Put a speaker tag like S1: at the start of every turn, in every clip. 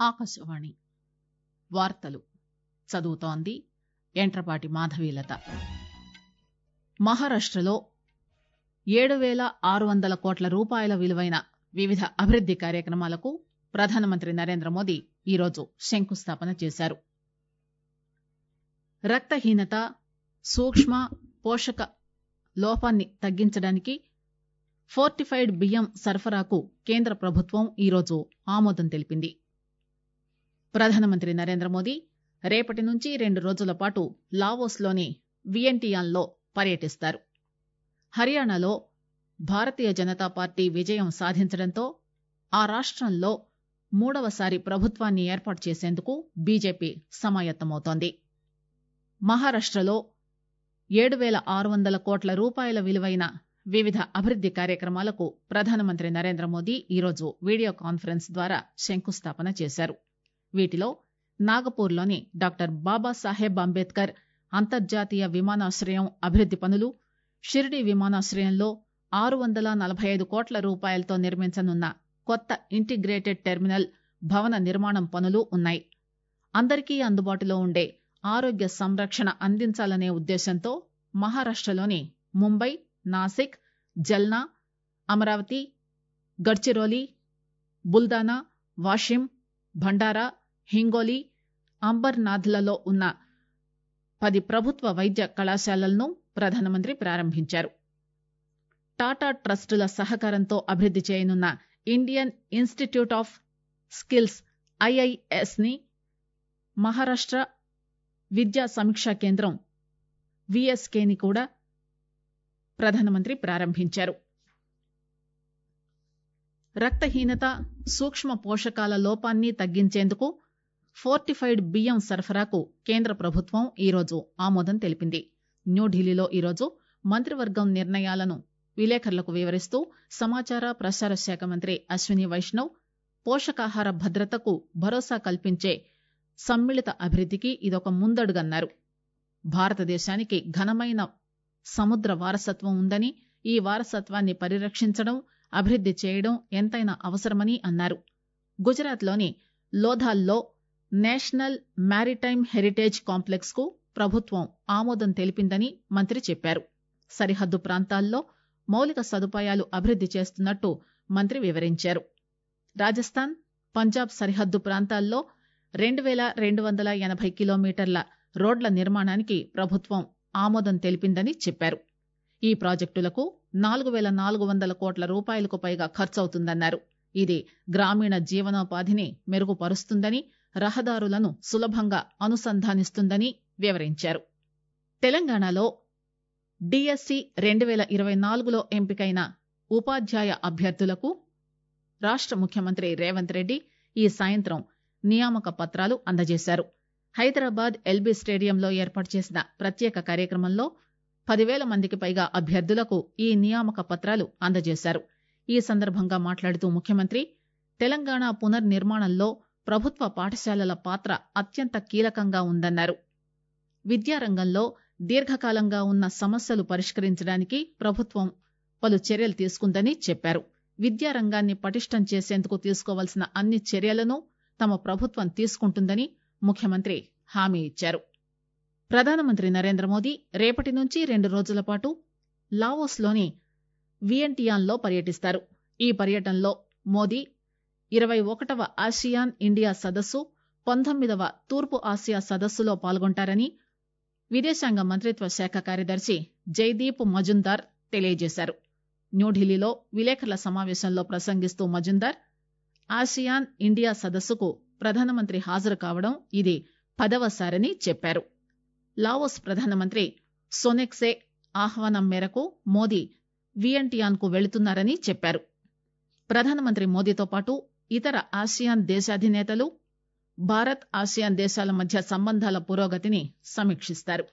S1: ఆకాశవాణి వార్తలు చదువుతోంది యంట్రపాటి మాధవీలత మహారాష్టలో ఏడు పేల ఆరు వందల కోట్ల రూపాయల విలువైన వివిధ అభివృద్ది కార్యక్రమాలకు ప్రధానమంత్రి నరేంద్రమోదీ ఈరోజు శంకుస్థాపన చేశారు రక్తహీనత సూక్ష్మ పోషక లోపాన్ని తగ్గించడానికి ఫోర్టిఫైడ్ బియ్యం సరఫరాకు కేంద్ర ప్రభుత్వం ఈరోజు ఆమోదం తెలిపింది ప్రధానమంత్రి నరేంద్రమోదీ రేపటి నుంచి రెండు రోజుల పాటు లావోస్ లోని వియెంటియాన్ లో పర్యటిస్తారు హర్యానాలో భారతీయ జనతా పార్టీ విజయం సాధించడంతో ఆ రాష్టంలో మూడవసారి ప్రభుత్వాన్ని ఏర్పాటు చేసేందుకు బీజేపీ సమాయత్తమవుతోంది మహారాష్టలో ఏడు పేల ఆరు వందల కోట్ల రూపాయల విలువైన వివిధ అభివృద్ది కార్యక్రమాలకు ప్రధానమంత్రి నరేంద్రమోదీ ఈరోజు వీడియో కాన్ఫరెన్స్ ద్వారా శంకుస్థాపన చేశారు వీటిలో నాగపూర్ లోని డాక్టర్ బాబాసాహెబ్ అంబేద్కర్ అంతర్జాతీయ విమానాశ్రయం అభివృద్ది పనులు షిర్డీ విమానాశ్రయంలో ఆరు వందల నలబై ఐదు కోట్ల రూపాయలతో నిర్మించనున్న కొత్త ఇంటిగ్రేటెడ్ టెర్మినల్ భవన నిర్మాణం పనులు ఉన్నాయి అందరికీ అందుబాటులో ఉండే ఆరోగ్య సంరక్షణ అందించాలనే ఉద్దేశంతో మహారాష్టలోని ముంబై నాసిక్ జల్నా అమరావతి గడ్చిరోలి బుల్దానా వాషిం భండారా హింగోలి అంబర్నాథ్లలో ఉన్న పది ప్రభుత్వ వైద్య కళాశాలలను ప్రధానమంత్రి ప్రారంభించారు టాటా ట్రస్టుల సహకారంతో అభివృద్ది చేయనున్న Indian institute of skills IIS ని మహారాష్ట విద్యా సమీక్షా కేంద్రం విఎస్కే ని కూడా ప్రధానమంత్రి ప్రారంభించారు రక్తహీనత సూక్ష్మ పోషకాల లోపాన్ని తగ్గించేందుకు ఫోర్టిఫైడ్ బియ్యం సరఫరాకు కేంద్ర ప్రభుత్వం ఈరోజు ఆమోదం తెలిపింది న్యూఢిల్లీలో ఈరోజు మంత్రివర్గం నిర్ణయాలను విలేకరులకు వివరిస్తూ సమాచార ప్రసార శాఖ మంత్రి అశ్విని వైష్ణవ్ పోషకాహార భద్రతకు భరోసా కల్పించే సమ్మిళిత అభివృద్దికి ఇదొక ముందడుగన్నారు భారతదేశానికి ఘనమైన సముద్ర వారసత్వం ఉందని ఈ వారసత్వాన్ని పరిరక్షించడం అభివృద్ది చేయడం ఎంతైనా అవసరమని అన్నారు గుజరాత్ లోని లోథాల్లో నేషనల్ మారిటైమ్ హెరిటేజ్ కాంప్లెక్స్ కు ప్రభుత్వం ఆమోదం తెలిపిందని మంత్రి చెప్పారు సరిహద్దు ప్రాంతాల్లో మౌలిక సదుపాయాలు అభివృద్ది చేస్తున్నట్టు మంత్రి వివరించారు రాజస్థాన్ పంజాబ్ సరిహద్దు ప్రాంతాల్లో రెండు పేల రెండు వందల ఎనబై కిలోమీటర్ల రోడ్ల నిర్మాణానికి ప్రభుత్వం ఆమోదం తెలిపిందని చెప్పారు ఈ ప్రాజెక్టులకు నాలుగు పేల నాలుగు వందల కోట్ల రూపాయలకు పైగా ఖర్చవుతుందన్నారు ఇది గ్రామీణ జీవనోపాధిని మెరుగుపరుస్తుందని రహదారులను సులభంగా అనుసంధానిస్తుందని వివరించారు తెలంగాణలో డిఎస్సి రెండు పేల ఇరవై నాలుగులో ఎంపికైన ఉపాధ్యాయ అభ్యర్థులకు రాష్ట ముఖ్యమంత్రి రేవంత్ రెడ్డి ఈ సాయంత్రం నియామక పత్రాలు అందజేశారు హైదరాబాద్ ఎల్బీ స్టేడియంలో ఏర్పాటు చేసిన ప్రత్యేక కార్యక్రమంలో పదివేల మందికి పైగా అభ్యర్థులకు ఈ నియామక పత్రాలు అందజేశారు ఈ సందర్భంగా మాట్లాడుతూ ముఖ్యమంత్రి తెలంగాణ పునర్నిర్మాణంలో ప్రభుత్వ పాఠశాలల పాత్ర అత్యంత కీలకంగా ఉందన్నారు విద్యారంగంలో దీర్ఘకాలంగా ఉన్న సమస్యలు పరిష్కరించడానికి ప్రభుత్వం పలు చర్యలు తీసుకుందని చెప్పారు విద్యారంగాన్ని పటిష్టం చేసేందుకు తీసుకోవాల్సిన అన్ని చర్యలను తమ ప్రభుత్వం తీసుకుంటుందని ముఖ్యమంత్రి హామీ ఇచ్చారు ప్రధానమంత్రి నరేంద్రమోదీ రేపటి నుంచి రెండు రోజుల పాటు లావోస్ లోని వియెంటియాన్ లో పర్యటిస్తారు ఈ పర్యటనలో మోదీ ఇరవై ఒకటవ ఆసియాన్ ఇండియా సదస్సు పంతొమ్మిదవ తూర్పు ఆసియా సదస్సులో పాల్గొంటారని విదేశాంగ మంత్రిత్వ శాఖ కార్యదర్శి జైదీప్ మజుందార్ తెలియజేశారు న్యూఢిల్లీలో విలేకరుల సమావేశంలో ప్రసంగిస్తూ మజుందార్ ఆసియాన్ ఇండియా సదస్సుకు ప్రధానమంత్రి హాజరు కావడం ఇది పదవసారని చెప్పారు లావోస్ ప్రధానమంత్రి సోనెక్సే ఆహ్వానం మేరకు మోదీ వియంటియాన్ కు వెళుతున్నారని చెప్పారు ప్రధానమంత్రి మోదీతో పాటు ఇతర ఆసియాన్ దేశాధినేతలు భారత్ ఆసియాన్ దేశాల మధ్య సంబంధాల పురోగతిని సమీక్షిస్తారు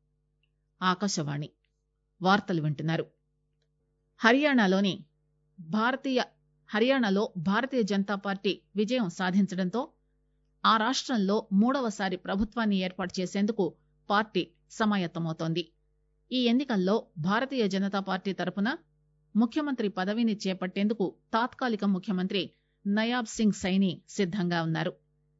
S1: ఆకాశవాణి వార్తలు వింటున్నారు హర్యానాలోని భారతీయ హర్యానాలో భారతీయ జనతా పార్టీ విజయం సాధించడంతో ఆ రాష్టంలో మూడవసారి ప్రభుత్వాన్ని ఏర్పాటు చేసేందుకు పార్టీ సమాయత్తమవుతోంది ఈ ఎన్నికల్లో భారతీయ జనతా పార్టీ తరపున ముఖ్యమంత్రి పదవిని చేపట్టేందుకు తాత్కాలిక ముఖ్యమంత్రి నయాబ్ సింగ్ సైని సిద్దంగా ఉన్నారు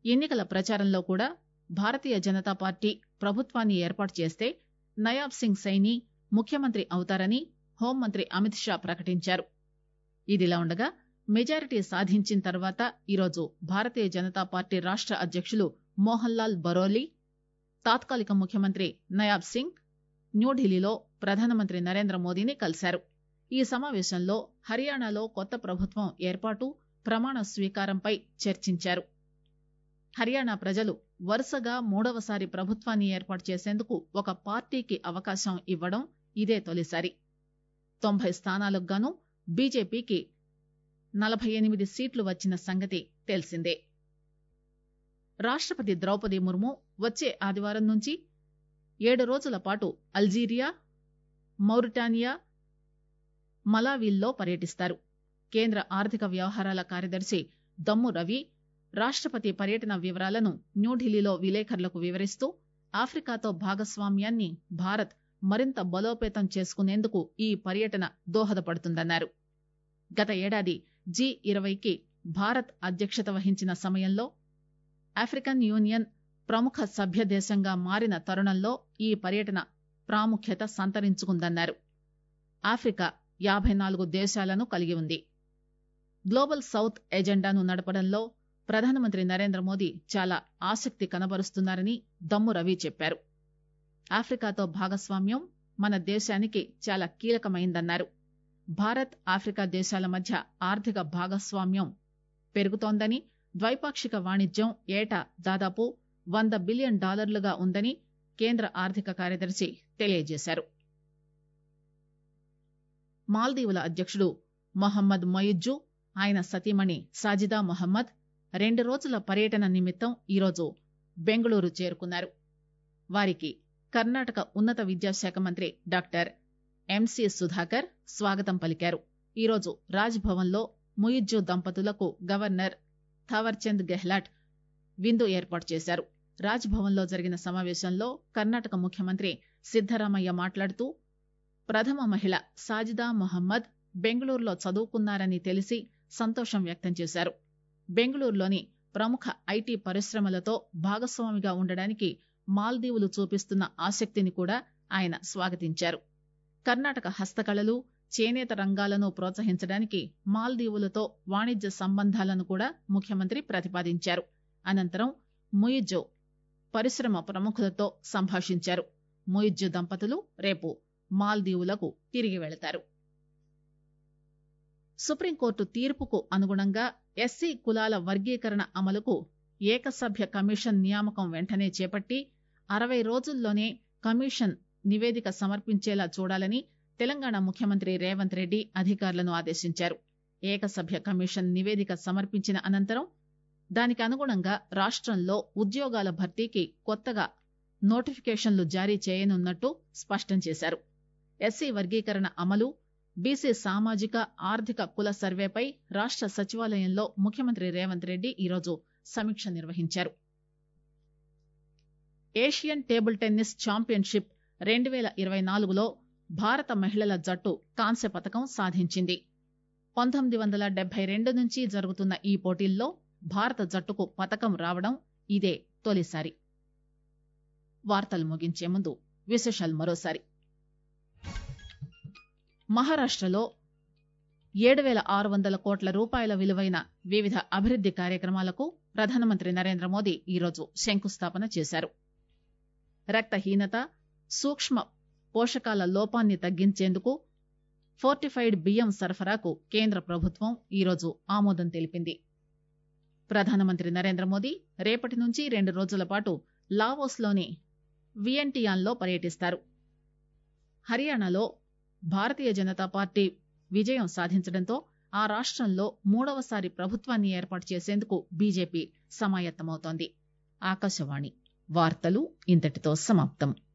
S1: ఎన్నికల ప్రచారంలో కూడా భారతీయ జనతా పార్టీ ప్రభుత్వాన్ని ఏర్పాటు చేస్తే నయాబ్ సింగ్ సైని ముఖ్యమంత్రి అవుతారని హోంమంత్రి అమిత్ షా ప్రకటించారు ఇదిలా ఉండగా మెజారిటీ సాధించిన తర్వాత ఈరోజు భారతీయ జనతా పార్టీ రాష్ట అధ్యకులు మోహన్ లాల్ బరోలీ తాత్కాలిక ముఖ్యమంత్రి నయాబ్ సింగ్ న్యూఢిల్లీలో ప్రధానమంత్రి నరేంద్ర మోదీని కలిశారు ఈ సమావేశంలో హర్యానాలో కొత్త ప్రభుత్వం ఏర్పాటు ప్రమాణ స్వీకారంపై చర్చించారు హర్యానా ప్రజలు వరుసగా మూడవసారి ప్రభుత్వాన్ని ఏర్పాటు చేసేందుకు ఒక పార్టీకి అవకాశం ఇవ్వడం ఇదే తొలిసారి తొంభై స్థానాలకు గాను బీజేపీకి నలభై ఎనిమిది సీట్లు వచ్చిన సంగతి తెలిసిందే రాష్టపతి ద్రౌపది ముర్ము వచ్చే ఆదివారం నుంచి ఏడు రోజుల పాటు అల్జీరియా మౌరిటానియా మలావిల్లో పర్యటిస్తారు కేంద్ర ఆర్థిక వ్యవహారాల కార్యదర్శి దమ్ము రవి రాష్టపతి పర్యటన వివరాలను న్యూఢిల్లీలో విలేకరులకు వివరిస్తూ ఆఫ్రికాతో భాగస్వామ్యాన్ని భారత్ మరింత బలోపేతం చేసుకునేందుకు ఈ పర్యటన దోహదపడుతుందన్నారు గత ఏడాది జీ ఇరవైకి భారత్ అధ్యక్షత వహించిన సమయంలో ఆఫ్రికన్ యూనియన్ ప్రముఖ సభ్య దేశంగా మారిన తరుణంలో ఈ పర్యటన ప్రాముఖ్యత సంతరించుకుందన్నారు ఆఫ్రికా యాభై నాలుగు దేశాలను కలిగి ఉంది గ్లోబల్ సౌత్ ఎజెండాను నడపడంలో ప్రధానమంత్రి నరేంద్ర మోదీ చాలా ఆసక్తి కనబరుస్తున్నారని దమ్ము రవి చెప్పారు ఆఫ్రికాతో భాగస్వామ్యం మన దేశానికి చాలా కీలకమైందన్నారు భారత్ ఆఫ్రికా దేశాల మధ్య ఆర్థిక భాగస్వామ్యం పెరుగుతోందని ద్వైపాక్షిక వాణిజ్యం ఏటా దాదాపు వంద బిలియన్ డాలర్లుగా ఉందని కేంద్ర ఆర్థిక కార్యదర్శి తెలియజేశారు మాల్దీవుల అధ్యకుడు మొహమ్మద్ మొయిజ్జు ఆయన సతీమణి సాజిదా మొహమ్మద్ రెండు రోజుల పర్యటన నిమిత్తం ఈరోజు బెంగళూరు చేరుకున్నారు వారికి కర్ణాటక ఉన్నత విద్యాశాఖ మంత్రి డాక్టర్ ఎంసి సుధాకర్ స్వాగతం పలికారు ఈరోజు రాజ్ భవన్ లో ముయిజ్జు దంపతులకు గవర్నర్ థావర్చంద్ గెహ్లాట్ విందు ఏర్పాటు చేశారు రాజ్ భవన్ లో జరిగిన సమావేశంలో కర్ణాటక ముఖ్యమంత్రి సిద్దరామయ్య మాట్లాడుతూ ప్రథమ మహిళ సాజిదా మొహమ్మద్ బెంగళూరులో చదువుకున్నారని తెలిసి సంతోషం వ్యక్తం చేశారు బెంగళూరులోని ప్రముఖ ఐటీ పరిశ్రమలతో భాగస్వామిగా ఉండడానికి మాల్దీవులు చూపిస్తున్న ఆసక్తిని కూడా ఆయన స్వాగతించారు కర్ణాటక హస్తకళలు చేనేత రంగాలను ప్రోత్సహించడానికి మాల్దీవులతో వాణిజ్య సంబంధాలను కూడా ముఖ్యమంత్రి ప్రతిపాదించారు అనంతరం ముయిజ్జు పరిశ్రమ ప్రముఖులతో సంభాషించారు ముయిజ్జు దంపతులు రేపు మాల్దీవులకు తిరిగి వెళతారు సుప్రీంకోర్టు తీర్పుకు అనుగుణంగా ఎస్సీ కులాల వర్గీకరణ అమలుకు ఏకసభ్య కమిషన్ నియామకం వెంటనే చేపట్టి అరవై రోజుల్లోనే కమిషన్ నివేదిక సమర్పించేలా చూడాలని తెలంగాణ ముఖ్యమంత్రి రేవంత్ రెడ్డి అధికారులను ఆదేశించారు ఏకసభ్య కమిషన్ నివేదిక సమర్పించిన అనంతరం దానికి అనుగుణంగా రాష్టంలో ఉద్యోగాల భర్తీకి కొత్తగా నోటిఫికేషన్లు జారీ చేయనున్నట్టు స్పష్టం చేశారు ఎస్సీ వర్గీకరణ అమలు బీసీ సామాజిక ఆర్థిక కుల సర్వేపై రాష్ట సచివాలయంలో ముఖ్యమంత్రి రేవంత్ రెడ్డి ఈరోజు సమీక్ష నిర్వహించారు ఏషియన్ టేబుల్ టెన్నిస్ ఛాంపియన్షిప్ రెండు పేల ఇరవై నాలుగులో భారత మహిళల జట్టు కాంస్య పథకం సాధించింది పంతొమ్మిది వందల డెబ్బై రెండు నుంచి జరుగుతున్న ఈ పోటీల్లో భారత జట్టుకు పథకం రావడం ఇదే తొలిసారి వార్తలు ముగించే ముందు విశేషాలు మరోసారి మహారాష్టలో ఏడు పేల ఆరు వందల కోట్ల రూపాయల విలువైన వివిధ అభివృద్ది కార్యక్రమాలకు ప్రధానమంత్రి నరేంద్ర మోదీ ఈరోజు శంకుస్థాపన చేశారు రక్తహీనత సూక్ష్మ పోషకాల లోపాన్ని తగ్గించేందుకు ఫోర్టిఫైడ్ బియ్యం సరఫరాకు కేంద్ర ప్రభుత్వం ఈరోజు ఆమోదం తెలిపింది ప్రధానమంత్రి నరేంద్ర మోదీ రేపటి నుంచి రెండు రోజుల పాటు లావోస్ లోని వియంటియాన్లో పర్యటిస్తారు హర్యానాలో భారతీయ జనతా పార్టీ విజయం సాధించడంతో ఆ రాష్టంలో మూడవసారి ప్రభుత్వాన్ని ఏర్పాటు చేసేందుకు బీజేపీ సమాయత్తమవుతోంది ఆకాశవాణి వార్తలు ఇంతటితో సమాప్తం